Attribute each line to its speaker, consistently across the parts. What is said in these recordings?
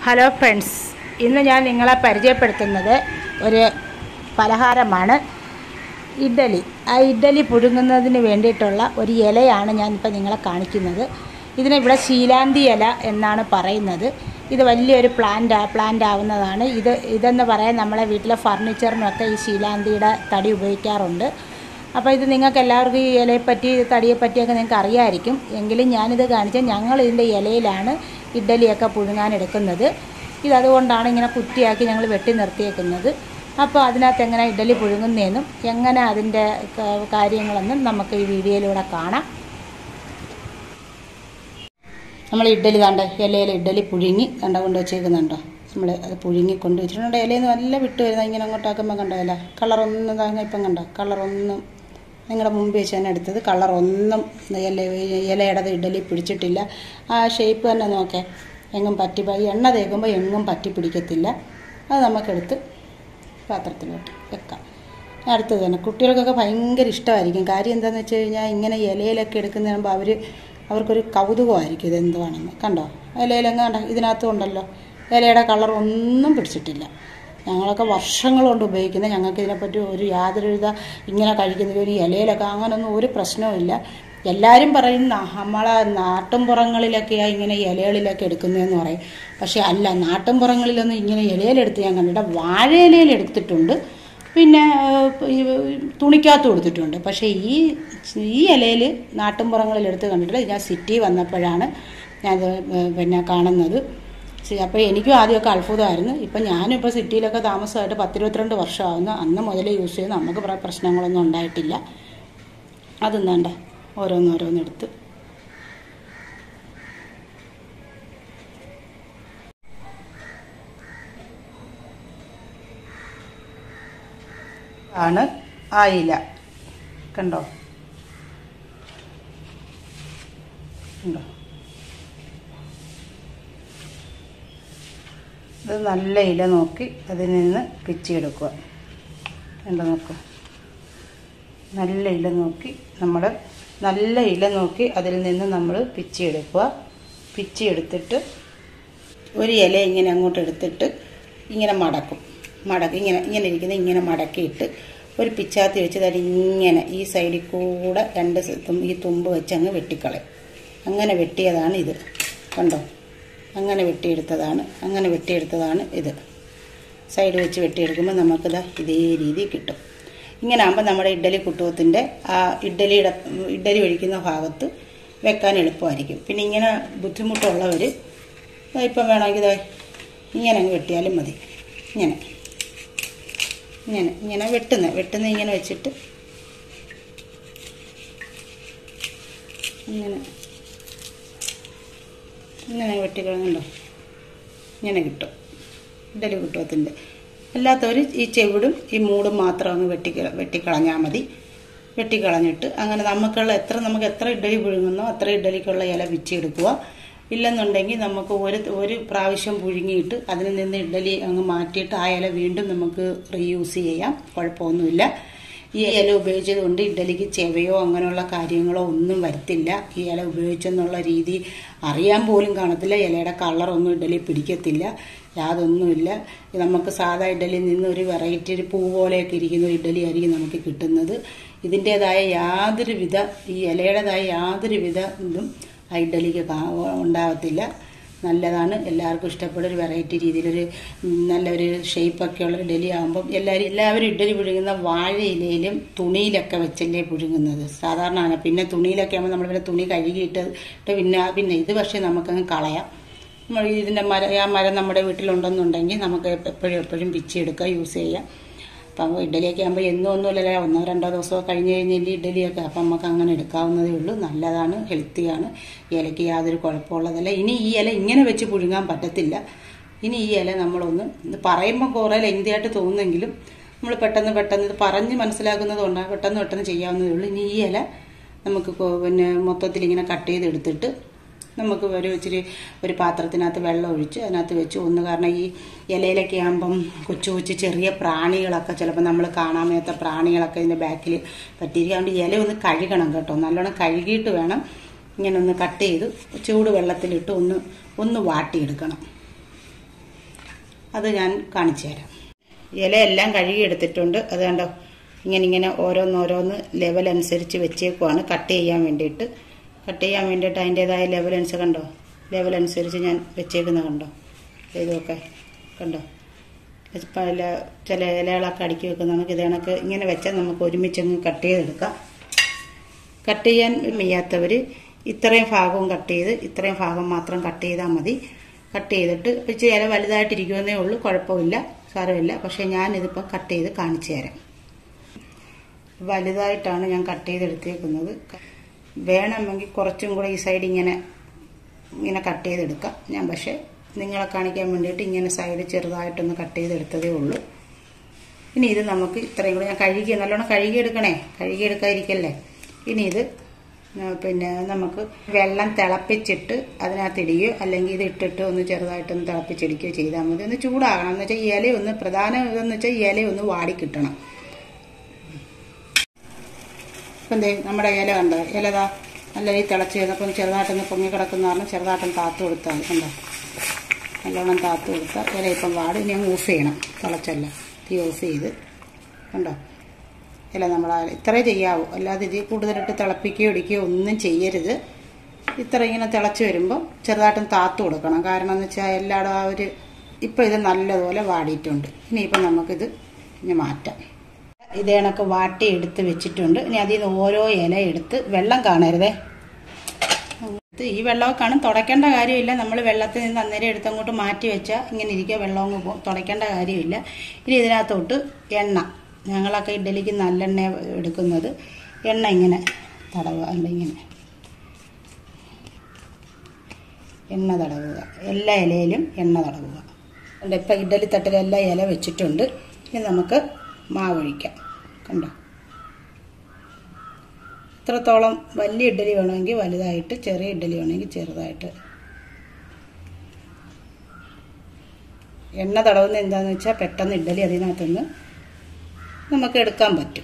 Speaker 1: hello friends ഇന്ന് ഞാൻ നിങ്ങളെ പരിചയപ്പെടുത്തുന്നത് ഒരു പലഹാരമാണ് ഇഡ്ഡലി ആ ഇഡ്ഡലി പുഴുങ്ങുന്നതിന് വേണ്ടിയിട്ടുള്ള ഒരു ഇലയാണ് ഞാനിപ്പോൾ നിങ്ങളെ കാണിക്കുന്നത് ഇതിനെ ഇവിടെ ശീലാന്തി ഇല എന്നാണ് പറയുന്നത് ഇത് വലിയൊരു പ്ലാന്റ് പ്ലാന്റ് ആവുന്നതാണ് ഇത് ഇതെന്ന് പറയാൻ നമ്മളെ വീട്ടിലെ ഫർണിച്ചറിനൊക്കെ ഈ ശീലാന്തിയുടെ തടി ഉപയോഗിക്കാറുണ്ട് അപ്പോൾ ഇത് നിങ്ങൾക്ക് എല്ലാവർക്കും ഈ ഇലയെപ്പറ്റി തടിയെപ്പറ്റിയൊക്കെ നിങ്ങൾക്ക് അറിയാമായിരിക്കും എങ്കിലും ഞാനിത് കാണിച്ചാൽ ഞങ്ങൾ ഇതിൻ്റെ ഇലയിലാണ് ഇഡ്ഡലിയൊക്കെ പുഴുങ്ങാനെടുക്കുന്നത് ഇതതുകൊണ്ടാണ് ഇങ്ങനെ കുറ്റിയാക്കി ഞങ്ങൾ വെട്ടി നിർത്തിയേക്കുന്നത് അപ്പോൾ അതിനകത്ത് എങ്ങനെ ഇഡ്ഡലി പുഴുങ്ങുന്നതെന്നും എങ്ങനെ അതിൻ്റെ ക- കാര്യങ്ങളെന്നും നമുക്ക് ഈ വീഡിയോയിലൂടെ കാണാം നമ്മൾ ഇഡ്ഡലി കണ്ട ഇലയിൽ ഇഡ്ഡലി പുഴുങ്ങി കണ്ട കൊണ്ട് വെച്ചേക്കുന്നുണ്ടോ നമ്മൾ അത് പുഴുങ്ങി കൊണ്ട് വെച്ചിട്ടുണ്ട് ഇലയിൽ നിന്ന് നല്ല വിട്ട് വരുന്നത് ഇങ്ങനെ അങ്ങോട്ടാക്കുമ്പോൾ കണ്ടോ ഇല കളറൊന്നും താങ്ങ ഇപ്പം കണ്ടോ കളറൊന്നും നിങ്ങളുടെ മുമ്പ് വെച്ച് തന്നെ എടുത്തത് കളറൊന്നും ഇല ഇലയുടേത് ഇഡ്ഡലി പിടിച്ചിട്ടില്ല ആ ഷേപ്പ് തന്നെ നോക്കേ എങ്ങും പറ്റി ഈ എണ്ണ തേക്കുമ്പോൾ എങ്ങും പറ്റി പിടിക്കത്തില്ല അത് നമുക്കെടുത്ത് പാത്രത്തിലോട്ട് വെക്കാം അടുത്തത് തന്നെ കുട്ടികൾക്കൊക്കെ ഭയങ്കര ഇഷ്ടമായിരിക്കും കാര്യം എന്താണെന്ന് വെച്ച് കഴിഞ്ഞാൽ ഇങ്ങനെ ഇലയിലൊക്കെ എടുക്കുന്ന കാണുമ്പോൾ അവർ അവർക്കൊരു കൗതുകമായിരിക്കും ഇത് എന്തുവാണെന്ന് കണ്ടോ ഇലയിലെങ്ങ് കണ്ടോ ഇതിനകത്തും ഉണ്ടല്ലോ ഇലയുടെ കളർ ഒന്നും പിടിച്ചിട്ടില്ല ഞങ്ങളൊക്കെ വർഷങ്ങൾ കൊണ്ട് ഉപയോഗിക്കുന്നത് ഞങ്ങൾക്ക് ഇതിനെപ്പറ്റി ഒരു യാതൊരുവിധ ഇങ്ങനെ കഴിക്കുന്ന ഒരു ഇലയിലൊക്കെ അങ്ങനൊന്നും ഒരു പ്രശ്നവുമില്ല എല്ലാവരും പറയും ന- നമ്മളെ നാട്ടിൻപുറങ്ങളിലൊക്കെയാണ് ഇങ്ങനെ ഇലകളിലൊക്കെ എടുക്കുന്നതെന്ന് പറയും പക്ഷേ അല്ല നാട്ടിൻപുറങ്ങളിലൊന്നും ഇങ്ങനെ ഇലയിലെടുത്ത് ഞാൻ കണ്ടിട്ട് വാഴയിലയിൽ എടുത്തിട്ടുണ്ട് പിന്നെ ഏഹ്, ഈ തുണിക്കകത്ത് കൊടുത്തിട്ടുണ്ട് പക്ഷേ ഈ ഈ ഇലയിൽ നാട്ടിൻപുറങ്ങളിൽ എടുത്ത് കണ്ടിട്ട് ഞാൻ സിറ്റി വന്നപ്പോഴാണ് ഞാനത് ഏഹ്, പിന്നെ കാണുന്നത് ശരി, അപ്പോൾ എനിക്കും ആദ്യമൊക്കെ അത്ഭുതമായിരുന്നു ഇപ്പം ഞാനും ഇപ്പോൾ സിറ്റിയിലൊക്കെ താമസമായിട്ട് പത്തിരുപത്തിരണ്ട് വർഷമാകുന്നു അന്ന് മുതൽ യൂസ് ചെയ്ത് നമുക്ക് പ്ര- പ്രശ്നങ്ങളൊന്നും ഉണ്ടായിട്ടില്ല അതെന്നാണ്ട ഓരോന്നോരോന്നെടുത്ത് ആണ് ആ ഇല കണ്ടോ കണ്ടോ ഇത് നല്ല ഇല നോക്കി അതിൽ നിന്ന് പിച്ചിയെടുക്കുക കണ്ടോ നോക്കൂ നല്ല ഇല നോക്കി നമ്മൾ നല്ല ഇല നോക്കി അതിൽ നിന്ന് നമ്മൾ പിച്ചിയെടുക്കുക പിച്ചിയെടുത്തിട്ട് ഒരു ഇല ഇങ്ങനെ അങ്ങോട്ട് എടുത്തിട്ട് ഇങ്ങനെ മടക്കും മടക്കി ഇങ്ങനെ ഇങ്ങനെ ഇരിക്കുന്ന ഇങ്ങനെ മടക്കിയിട്ട് ഒരു പിച്ചാത്തി വെച്ച് തടി ഇങ്ങനെ ഈ സൈഡിൽ കൂടെ രണ്ട് സ്ഥലത്തും ഈ തുമ്പ് വെച്ച് അങ്ങ് വെട്ടിക്കളയും അങ്ങനെ വെട്ടിയതാണ് ഇത് കണ്ടോ അങ്ങനെ വെട്ടിയെടുത്തതാണ് അങ്ങനെ വെട്ടിയെടുത്തതാണ് ഇത് സൈഡ് വെച്ച് വെട്ടിയെടുക്കുമ്പോൾ നമുക്കിത് ഇതേ രീതി കിട്ടും ഇങ്ങനെ ആകുമ്പോൾ നമ്മുടെ ഇഡ്ഡലി കുട്ടുവത്തിൻ്റെ ആ ഇഡ്ഡലിയുടെ ഇഡ്ഡലി ഒഴിക്കുന്ന ഭാഗത്ത് വെക്കാൻ എളുപ്പമായിരിക്കും പിന്നെ ഇങ്ങനെ ബുദ്ധിമുട്ടുള്ളവർ ഇപ്പം വേണമെങ്കിൽ ദേ ഇങ്ങനെ അങ്ങ് വെട്ടിയാലും മതി ഇങ്ങനെ ഇങ്ങനെ ഇങ്ങനെ വെട്ടുന്ന വെട്ടുന്ന ഇങ്ങനെ വെച്ചിട്ട് ഇങ്ങനെ ഇങ്ങനെ വെട്ടിക്കളഞ്ഞുണ്ടോ ഇങ്ങനെ കിട്ടും ഇഡലി കുട്ടുവത്തിൻ്റെ അല്ലാത്തവർ ഈ ചെവിടും ഈ മൂടും മാത്രം അങ്ങ് വെട്ടി വെട്ടിക്കളഞ്ഞാൽ മതി വെട്ടിക്കളഞ്ഞിട്ട് അങ്ങനെ നമുക്കുള്ള എത്ര നമുക്ക് എത്ര ഇഡലി പുഴുങ്ങുന്നോ അത്ര ഇഡലിക്കുള്ള ഇല വിച്ചെടുക്കുക ഇല്ലെന്നുണ്ടെങ്കിൽ നമുക്ക് ഒരു ഒരു പ്രാവശ്യം പുഴുങ്ങിയിട്ട് അതിൽ നിന്ന് ഇഡലി അങ്ങ് മാറ്റിയിട്ട് ആ ഇല വീണ്ടും നമുക്ക് റീയൂസ് ചെയ്യാം കുഴപ്പമൊന്നുമില്ല ഈ ഇല ഉപയോഗിച്ചത് കൊണ്ട് ഇഡലിക്ക് ചെവയോ അങ്ങനെയുള്ള കാര്യങ്ങളോ ഒന്നും വരത്തില്ല ഈ ഇല ഉപയോഗിച്ചെന്നുള്ള രീതി അറിയാൻ പോലും കാണത്തില്ല ഇലയുടെ കളറൊന്നും ഇഡലി പിടിക്കത്തില്ല യാതൊന്നുമില്ല ഇത് നമുക്ക് സാധാ ഇഡലിയിൽ നിന്ന് ഒരു വെറൈറ്റി ഒരു പൂ പോലെയൊക്കെ ഇരിക്കുന്ന ഒരു ഇഡലി ആയിരിക്കും നമുക്ക് കിട്ടുന്നത് ഇതിൻ്റെതായ യാതൊരു വിധ ഈ ഇലയുടേതായ യാതൊരു വിധ ഇതും ആ ഇഡലിക്ക് കാ- ഉണ്ടാവത്തില്ല നല്ലതാണ് എല്ലാവർക്കും ഇഷ്ടപ്പെടുന്ന ഒരു വെറൈറ്റി രീതിയിലൊരു ഉം, നല്ലൊരു ഷേപ്പൊക്കെ ഉള്ള ഇഡലി ആകുമ്പം എല്ലാവരും എല്ലാവരും ഇഡലി പുഴുങ്ങുന്ന വാഴയിലയിലും തുണിയിലൊക്കെ വെച്ചല്ലേ പുഴുങ്ങുന്നത് സാധാരണ ആണ് പിന്നെ തുണിയിലൊക്കെ ആകുമ്പോൾ നമ്മൾ പിന്നെ തുണി കഴുകിയിട്ട് ഇട്ട് പിന്നെ പിന്നെ ഇത് പക്ഷേ നമുക്കങ്ങ് കളയാം നമ്മൾ ഇതിൻ്റെ മരം ആ മരം നമ്മുടെ വീട്ടിലുണ്ടെന്നുണ്ടെങ്കിൽ നമുക്ക് എപ്പോഴും എപ്പോഴും പിച്ചെടുക്കുക യൂസ് ചെയ്യാം അപ്പം ഇഡലിയൊക്കെ ആകുമ്പോൾ എന്നും ഒന്നുമില്ലല്ലോ ഒന്നോ രണ്ടോ ദിവസമോ കഴിഞ്ഞ് കഴിഞ്ഞില്ലേ ഇഡലിയൊക്കെ അപ്പം നമുക്ക് അങ്ങനെ എടുക്കാവുന്നതേ ഉള്ളൂ നല്ലതാണ് ഹെൽത്തിയാണ് ഈ ഇലയ്ക്ക് യാതൊരു കുഴപ്പമുള്ളതല്ല ഇനി ഈ ഇല ഇങ്ങനെ വെച്ച് പുഴുങ്ങാൻ പറ്റത്തില്ല ഇനി ഈ ഇല നമ്മളൊന്ന് ഇത് പറയുമ്പോൾ കുറേ ലെങ്തിയായിട്ട് തോന്നുമെങ്കിലും നമ്മൾ പെട്ടെന്ന് പെട്ടെന്ന് ഇത് പറഞ്ഞ് മനസ്സിലാക്കുന്നത് കൊണ്ടാണ് പെട്ടെന്ന് പെട്ടെന്ന് ചെയ്യാവുന്നതേ ഉള്ളൂ ഇനി ഈ ഇല നമുക്ക് കൊ- പിന്നെ മൊത്തത്തിൽ ഇങ്ങനെ കട്ട് ചെയ്തെടുത്തിട്ട് നമുക്ക് ഒരു ഇച്ചിരി ഒരു പാത്രത്തിനകത്ത് വെള്ളം ഒഴിച്ച് അതിനകത്ത് വെച്ച് ഒന്ന് കാരണം ഈ ഇലയിലൊക്കെ ആകുമ്പം കൊച്ചു കൊച്ചു ചെറിയ പ്രാണികളൊക്കെ ചിലപ്പോൾ നമ്മൾ കാണാൻ മേത്ത പ്രാണികളൊക്കെ ഇതിൻ്റെ ബാക്കിൽ പറ്റിയിരിക്കും അതുകൊണ്ട് ഇല ഒന്ന് കഴുകണം കേട്ടോ നല്ലോണം കഴുകിയിട്ട് വേണം ഇങ്ങനെ ഒന്ന് കട്ട് ചെയ്ത് ചൂട് വെള്ളത്തിലിട്ട് ഒന്ന് ഒന്ന് വാട്ടിയെടുക്കണം അത് ഞാൻ കാണിച്ചു തരാം ഇലയെല്ലാം കഴുകി എടുത്തിട്ടുണ്ട് അത് കണ്ടോ ഇങ്ങനെ ഇങ്ങനെ ഓരോന്നോരോന്ന് ലെവൽ അനുസരിച്ച് വെച്ചേക്കുവാണ് കട്ട് ചെയ്യാൻ വേണ്ടിയിട്ട് കട്ട് ചെയ്യാൻ വേണ്ടിയിട്ട് അതിൻ്റെതായ ലെവൽ അനുസരിച്ച് കണ്ടോ ലെവൽ അനുസരിച്ച് ഞാൻ വെച്ചേക്കുന്നത് കണ്ടോ ഇതൊക്കെ കണ്ടോ പല ചില ഇലകളൊക്കെ അടുക്കി വെക്കുന്ന നമുക്ക് ഇത് കണക്ക് ഇങ്ങനെ വെച്ചാൽ നമുക്ക് ഒരുമിച്ചങ്ങ് കട്ട് ചെയ്തെടുക്കാം കട്ട് ചെയ്യാൻ വയ്യാത്തവർ ഇത്രയും ഭാഗവും കട്ട് ചെയ്ത് ഇത്രയും ഭാഗം മാത്രം കട്ട് ചെയ്താൽ മതി കട്ട് ചെയ്തിട്ട് ഇച്ചിരി ഇല വലുതായിട്ടിരിക്കുമെന്നേ ഉള്ളൂ കുഴപ്പമില്ല സാരമില്ല പക്ഷേ ഞാനിതിപ്പം കട്ട് ചെയ്ത് കാണിച്ചു തരാം വലുതായിട്ടാണ് ഞാൻ കട്ട് ചെയ്തെടുത്തേക്കുന്നത് വേണമെങ്കിൽ കുറച്ചും കൂടെ ഈ സൈഡ് ഇങ്ങനെ ഇങ്ങനെ കട്ട് ചെയ്തെടുക്കാം ഞാൻ പക്ഷേ നിങ്ങളെ കാണിക്കാൻ വേണ്ടിയിട്ട് ഇങ്ങനെ സൈഡ് ചെറുതായിട്ടൊന്ന് കട്ട് ചെയ്തെടുത്തതേ ഉള്ളൂ ഇനി ഇത് നമുക്ക് ഇത്രയും കൂടെ ഞാൻ കഴുകി നല്ലോണം കഴുകിയെടുക്കണേ കഴുകിയെടുക്കാതിരിക്കല്ലേ ഇനി ഇത് പിന്നെ നമുക്ക് വെള്ളം തിളപ്പിച്ചിട്ട് അതിനകത്ത് ഇടുകയോ അല്ലെങ്കിൽ ഇത് ഇട്ടിട്ട് ഒന്ന് ചെറുതായിട്ടൊന്ന് തിളപ്പിച്ചിടിക്കുകയോ ചെയ്താൽ മതി ഒന്ന് ചൂടാകണം എന്ന് വെച്ചാൽ ഇല ഒന്ന് പ്രധാന ഇതെന്ന് വെച്ചാൽ ഇല ഒന്ന് വാടി കിട്ടണം ഇപ്പം എന്തേ നമ്മുടെ ഇല കണ്ടോ ഇലതാ നല്ല ഈ തിളച്ച് കഴിഞ്ഞപ്പം ചെറുതായിട്ടൊന്ന് പൊങ്ങി കിടക്കുന്ന കാരണം ചെറുതായിട്ടൊന്ന് താത്ത് കൊടുത്താൽ മതി കണ്ടോ നല്ലോണം താത്ത് കൊടുത്താൽ ഇല ഇപ്പം വാട് ഇനി അങ്ങ് ഓഫ് ചെയ്യണം തിളച്ചല്ല തീ ഓഫ് ചെയ്ത് കണ്ടോ ഇല നമ്മൾ ഇത്രേ ചെയ്യാവൂ അല്ലാതെ ഇതിൽ കൂടുതലിട്ട് തിളപ്പിക്കുകയോ ഇടിക്കുകയോ ഒന്നും ചെയ്യരുത് ഇത്ര ഇങ്ങനെ തിളച്ച് വരുമ്പോൾ ചെറുതായിട്ടൊന്ന് താത്ത് കൊടുക്കണം കാരണം എന്ന് വെച്ചാൽ എല്ലായിടും ആ ഒരു ഇപ്പം ഇത് നല്ലതുപോലെ വാടിയിട്ടുണ്ട് ഇനിയിപ്പം നമുക്കിത് ഇനി മാറ്റാം ഇതേ കണക്ക് വാട്ടി എടുത്ത് വെച്ചിട്ടുണ്ട് ഇനി അതിൽ നിന്ന് ഓരോ ഇല എടുത്ത് വെള്ളം കാണരുതേ ഈ വെള്ളമൊക്കെ കാണും തുടയ്ക്കേണ്ട കാര്യമില്ല നമ്മൾ വെള്ളത്തിൽ നിന്ന് അന്നേരം എടുത്ത് അങ്ങോട്ട് മാറ്റി വെച്ചാൽ ഇങ്ങനെ ഇരിക്കുക വെള്ളം അങ്ങ് പോകും തുടയ്ക്കേണ്ട കാര്യമില്ല ഇനി ഇതിനകത്തോട്ട് എണ്ണ ഞങ്ങളൊക്കെ ഇഡ്ഡലിക്ക് നല്ലെണ്ണ എടുക്കുന്നത് എണ്ണ ഇങ്ങനെ തടവുക അല്ല ഇങ്ങനെ എണ്ണ തടവുക എല്ലാ ഇലയിലും എണ്ണ തടവുക അതുകൊണ്ട് ഇപ്പം ഇഡ്ഡലി തട്ടിൽ എല്ലാ ഇല വെച്ചിട്ടുണ്ട് ഇനി നമുക്ക് മാവൊഴിക്കാം കണ്ടോ ഇത്രത്തോളം വലിയ ഇഡ്ഡലി വേണമെങ്കിൽ വലുതായിട്ട് ചെറിയ ഇഡ്ഡലി വേണമെങ്കിൽ ചെറുതായിട്ട് എണ്ണ തടവുന്ന എന്താണെന്ന് വെച്ചാൽ പെട്ടെന്ന് ഇഡ്ഡലി അതിനകത്തുനിന്ന് നമുക്ക് എടുക്കാൻ പറ്റും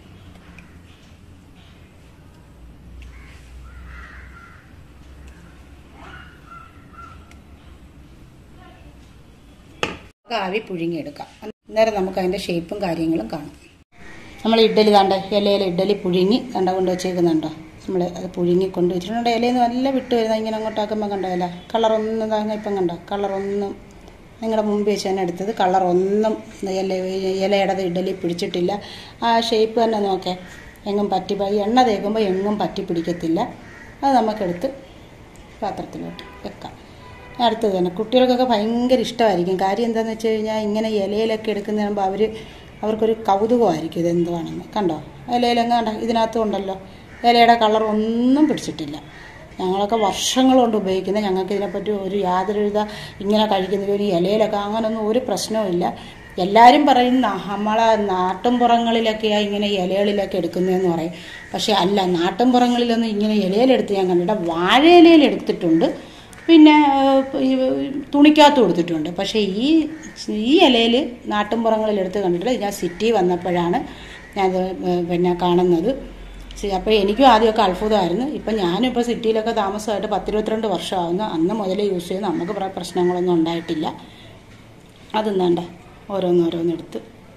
Speaker 1: ആവി പുഴുങ്ങിയെടുക്കാം അന്നേരം നമുക്ക് അതിൻ്റെ ഷേപ്പും കാര്യങ്ങളും കാണാം നമ്മൾ ഇഡ്ഡലി കണ്ട ഇലയിൽ ഇഡ്ഡലി പുഴുങ്ങി കണ്ട കൊണ്ട് വെച്ചേക്കുന്നുണ്ടോ നമ്മൾ അത് പുഴുങ്ങി കൊണ്ട് വെച്ചിട്ടുണ്ട് ഇലയിൽ നിന്ന് നല്ല വിട്ട് വരുന്നത് ഇങ്ങനെ അങ്ങോട്ടാക്കുമ്പോൾ കണ്ടോ ഇല കളറൊന്നും താങ്ങ ഇപ്പം കണ്ടോ കളറൊന്നും നിങ്ങളുടെ മുമ്പ് വെച്ച് തന്നെ എടുത്തത് കളറൊന്നും ഇല ഇലയുടെ ഇഡ്ഡലി പിടിച്ചിട്ടില്ല ആ ഷേപ്പ് തന്നെ നോക്കേ എങ്ങും പറ്റി ഈ എണ്ണ തേക്കുമ്പോൾ എങ്ങും പറ്റി പിടിക്കത്തില്ല അത് നമുക്കെടുത്ത് പാത്രത്തിലോട്ട് വെക്കാം അടുത്തത് തന്നെ കുട്ടികൾക്കൊക്കെ ഭയങ്കര ഇഷ്ടമായിരിക്കും കാര്യം എന്താണെന്ന് വെച്ച് കഴിഞ്ഞാൽ ഇങ്ങനെ ഇലയിലൊക്കെ എടുക്കുന്ന കാണുമ്പോൾ അവർ അവർക്കൊരു കൗതുകമായിരിക്കും ഇത് എന്തുവാണെന്ന് കണ്ടോ ഇലയിലങ്ങ് കണ്ടോ ഇതിനകത്തും ഉണ്ടല്ലോ ഇലയുടെ കളർ ഒന്നും പിടിച്ചിട്ടില്ല ഞങ്ങളൊക്കെ വർഷങ്ങൾ കൊണ്ട് ഉപയോഗിക്കുന്നത് ഞങ്ങൾക്ക് ഇതിനെപ്പറ്റി ഒരു യാതൊരു വിധ ഇങ്ങനെ കഴിക്കുന്ന ഒരു ഇലയിലൊക്കെ അങ്ങനൊന്നും ഒരു പ്രശ്നവുമില്ല എല്ലാവരും പറയും നമ്മളെ നാട്ടിൻപുറങ്ങളിലൊക്കെയാണ് ഇങ്ങനെ ഇലകളിലൊക്കെ എടുക്കുന്നതെന്ന് പറയും പക്ഷേ അല്ല നാട്ടിൻപുറങ്ങളിലൊന്നും ഇങ്ങനെ ഇലയിലെടുത്ത് ഞാൻ കണ്ടിട്ട് വാഴയിലയിൽ എടുത്തിട്ടുണ്ട് പിന്നെ ഈ തുണിക്കകത്ത് കൊടുത്തിട്ടുണ്ട് പക്ഷേ ഈ ഈ ഇലയിൽ നാട്ടിൻപുറങ്ങളിൽ എടുത്ത് കണ്ടിട്ടില്ല ഞാൻ സിറ്റി വന്നപ്പോഴാണ് ഞാനത് പിന്നെ കാണുന്നത് അപ്പോൾ എനിക്കും ആദ്യമൊക്കെ അത്ഭുതമായിരുന്നു ഇപ്പം ഞാനും ഇപ്പോൾ സിറ്റിയിലൊക്കെ താമസമായിട്ട് പത്തിരുപത്തിരണ്ട് വർഷമാകുന്നു അന്ന് മുതലേ യൂസ് ചെയ്ത് നമുക്ക് പ്രശ്നങ്ങളൊന്നും ഉണ്ടായിട്ടില്ല അതും വേണ്ട ഓരോന്നോരോന്നെടുത്ത്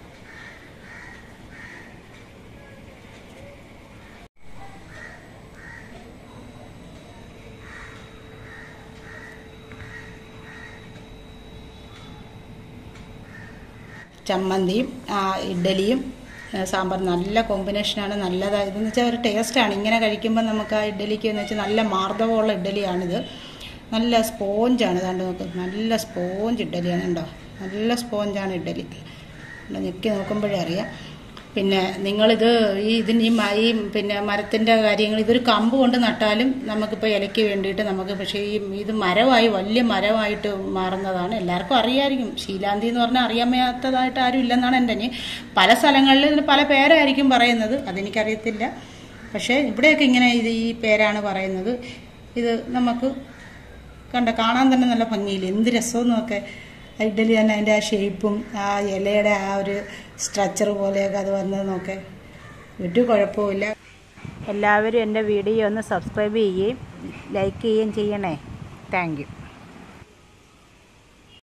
Speaker 1: ചമ്മന്തിയും ഇഡ്ഡലിയും സാമ്പാർ നല്ല കോമ്പിനേഷനാണ് നല്ലതാണ് ഇതെന്ന് വെച്ചാൽ ഒരു ടേസ്റ്റാണ് ഇങ്ങനെ കഴിക്കുമ്പോൾ നമുക്ക് ആ ഇഡ്ഡലിക്ക് എന്ന് വെച്ചാൽ നല്ല മാർദ്ദവമുള്ള ഇഡ്ഡലിയാണിത് നല്ല സ്പോഞ്ചാണ് ഇതാണ്ട് നോക്ക് നല്ല സ്പോഞ്ച് ഇഡ്ഡലിയാണ് ഉണ്ടോ നല്ല സ്പോഞ്ചാണ് ഇഡ്ഡലി ഞെക്കി നോക്കുമ്പോഴേ അറിയാം പിന്നെ നിങ്ങളിത് ഈ ഇതിന് ഈ ഈ പിന്നെ മരത്തിൻ്റെ കാര്യങ്ങൾ ഇതൊരു കമ്പ് കൊണ്ട് നട്ടാലും നമുക്കിപ്പോൾ ഇലയ്ക്ക് വേണ്ടിയിട്ട് നമുക്ക് പക്ഷേ ഈ ഇത് മരമായി വലിയ മരമായിട്ട് മാറുന്നതാണ് എല്ലാവർക്കും അറിയാമായിരിക്കും ശീലാന്തി എന്ന് പറഞ്ഞാൽ അറിയാൻ വയ്യാത്തതായിട്ട് ആരും ഇല്ലെന്നാണ് എൻ്റെ ഇനി പല സ്ഥലങ്ങളിൽ ഇതിന് പല പേരായിരിക്കും പറയുന്നത് അതെനിക്കറിയത്തില്ല പക്ഷേ ഇവിടെയൊക്കെ ഇങ്ങനെ ഇത് ഈ പേരാണ് പറയുന്നത് ഇത് നമുക്ക് കണ്ട കാണാൻ തന്നെ നല്ല ഭംഗിയില്ല എന്ത് രസമെന്നൊക്കെ ഇഡ്ഡലി തന്നെ അതിൻ്റെ ആ ഷേപ്പും ആ ഇലയുടെ ആ ഒരു സ്ട്രക്ചർ പോലെയൊക്കെ അത് വന്നത് നോക്കെ ഒരു കുഴപ്പമില്ല എല്ലാവരും എൻ്റെ വീഡിയോ ഒന്ന് സബ്സ്ക്രൈബ് ചെയ്യുകയും ലൈക്ക് ചെയ്യുകയും ചെയ്യണേ താങ്ക് യു